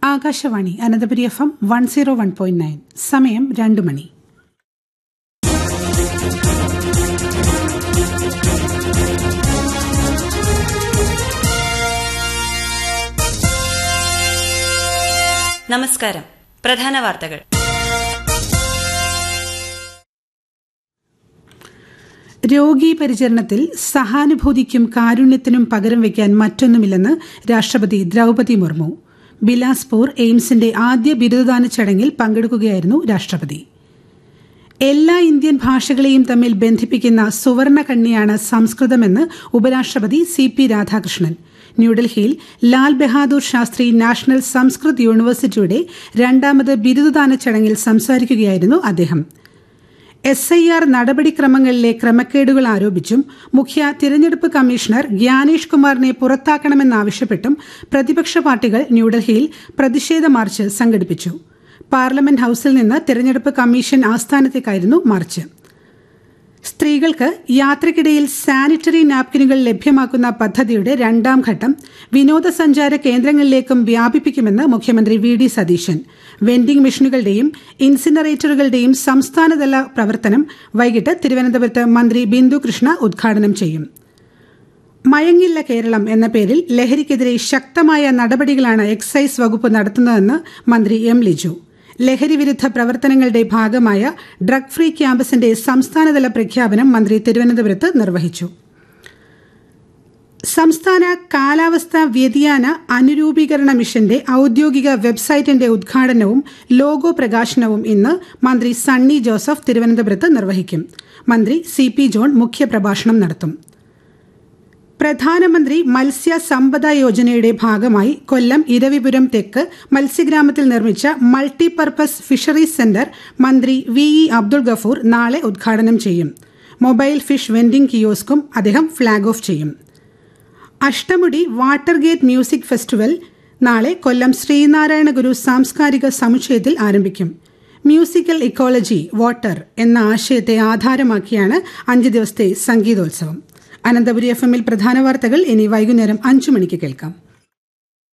Akashvani Ananthapuri F M one zero one point nine സമയം രണ്ടു മണി നമസ്കാരം പ്രധാന വാർത്തകൾ രോഗീ പരിചരണത്തിൽ സഹാനുഭൂതിക്കും കാരുണ്യത്തിനും പകരം വയ്ക്കാൻ മറ്റൊന്നുമില്ലെന്ന് രാഷ്ട്രപതി ദ്രൗപതി മുർമു ബിലാസ്പൂർ എയിംസിന്റെ ആദ്യ ബിരുദദാന ചടങ്ങിൽ പങ്കെടുക്കുകയായിരുന്നു രാഷ്ട്രപതി എല്ലാ ഇന്ത്യൻ ഭാഷകളെയും തമ്മിൽ ബന്ധിപ്പിക്കുന്ന സുവർണ കണ്ണിയാണ് സംസ്കൃതമെന്ന് ഉപരാഷ്ട്രപതി സി പി രാധാകൃഷ്ണൻ ന്യൂഡൽഹിയിൽ ലാൽ ബഹാദൂർ ശാസ്ത്രി നാഷണൽ സംസ്കൃത് യൂണിവേഴ്സിറ്റിയുടെ രണ്ടാമത് ബിരുദദാന ചടങ്ങിൽ സംസാരിക്കുകയായിരുന്നു അദ്ദേഹം എസ് ഐ ആർ നടപടിക്രമങ്ങളിലെ ക്രമക്കേടുകൾ ആരോപിച്ചും മുഖ്യ തിരഞ്ഞെടുപ്പ് കമ്മീഷണർ ഗ്യാനേഷ് കുമാറിനെ പുറത്താക്കണമെന്നാവശ്യപ്പെട്ടും പ്രതിപക്ഷ പാർട്ടികൾ ന്യൂഡൽഹിയിൽ പ്രതിഷേധ മാർച്ച് സംഘടിപ്പിച്ചു പാർലമെന്റ് ഹൌസിൽ നിന്ന് തിരഞ്ഞെടുപ്പ് കമ്മീഷൻ ആസ്ഥാനത്തേക്കായിരുന്നു മാർച്ച് സ്ത്രീകൾക്ക് യാത്രയ്ക്കിടയിൽ സാനിറ്ററി നാപ്കിനുകൾ ലഭ്യമാക്കുന്ന പദ്ധതിയുടെ രണ്ടാം ഘട്ടം വിനോദസഞ്ചാര കേന്ദ്രങ്ങളിലേക്കും വ്യാപിപ്പിക്കുമെന്ന് മുഖ്യമന്ത്രി വി ഡി സതീശൻ വെൻഡിംഗ് മെഷീനുകളുടെയും ഇൻസിനറേറ്ററുകളുടെയും സംസ്ഥാനതല പ്രവർത്തനം വൈകിട്ട് തിരുവനന്തപുരത്ത് മന്ത്രി ബിന്ദു കൃഷ്ണ ഉദ്ഘാടനം ചെയ്യും മയങ്ങില്ല കേരളം എന്ന പേരിൽ ലഹരിക്കെതിരെ ശക്തമായ നടപടികളാണ് എക്സൈസ് വകുപ്പ് നടത്തുന്നതെന്ന് മന്ത്രി എം ലിജു ലഹരി വിരുദ്ധ പ്രവർത്തനങ്ങളുടെ ഭാഗമായ ഡ്രഗ് ഫ്രീ ക്യാമ്പസിന്റെ സംസ്ഥാനതല പ്രഖ്യാപനം മന്ത്രി തിരുവനന്തപുരത്ത് നിർവഹിച്ചു സംസ്ഥാന കാലാവസ്ഥാ വ്യതിയാന അനുരൂപീകരണ മിഷന്റെ ഔദ്യോഗിക വെബ്സൈറ്റിന്റെ ഉദ്ഘാടനവും ലോഗോ പ്രകാശനവും ഇന്ന് മന്ത്രി സണ്ണി ജോസഫ് തിരുവനന്തപുരത്ത് നിർവഹിക്കും മന്ത്രി സി പി ജോൺ മുഖ്യപ്രഭാഷണം നടത്തും പ്രധാനമന്ത്രി മത്സ്യ സമ്പദ യോജനയുടെ ഭാഗമായി കൊല്ലം ഇരവിപുരം തെക്ക് മത്സ്യഗ്രാമത്തിൽ നിർമ്മിച്ച മൾട്ടിപർപ്പസ് ഫിഷറീസ് സെന്റർ മന്ത്രി വി ഇ അബ്ദുൾ ഗഫൂർ നാളെ ഉദ്ഘാടനം ചെയ്യും മൊബൈൽ ഫിഷ് വെൻഡിംഗ് കിയോസ്കും അദ്ദേഹം ഫ്ളാഗ് ഓഫ് ചെയ്യും Ashtamudi water gate music festival നാളെ കൊല്ലം ശ്രീനാരായണ ഗുരു സാംസ്കാരിക സമുച്ചയത്തിൽ ആരംഭിക്കും മ്യൂസിക്കൽ ഇക്കോളജി വാട്ടർ എന്ന ആശയത്തെ ആധാരമാക്കിയാണ് അഞ്ച് ദിവസത്തെ സംഗീതോത്സവം അനന്തപുരി എഫ് എമ്മിൽ പ്രധാന വാർത്തകൾ ഇനി വൈകുന്നേരം അഞ്ചു മണിക്ക് കേൾക്കാം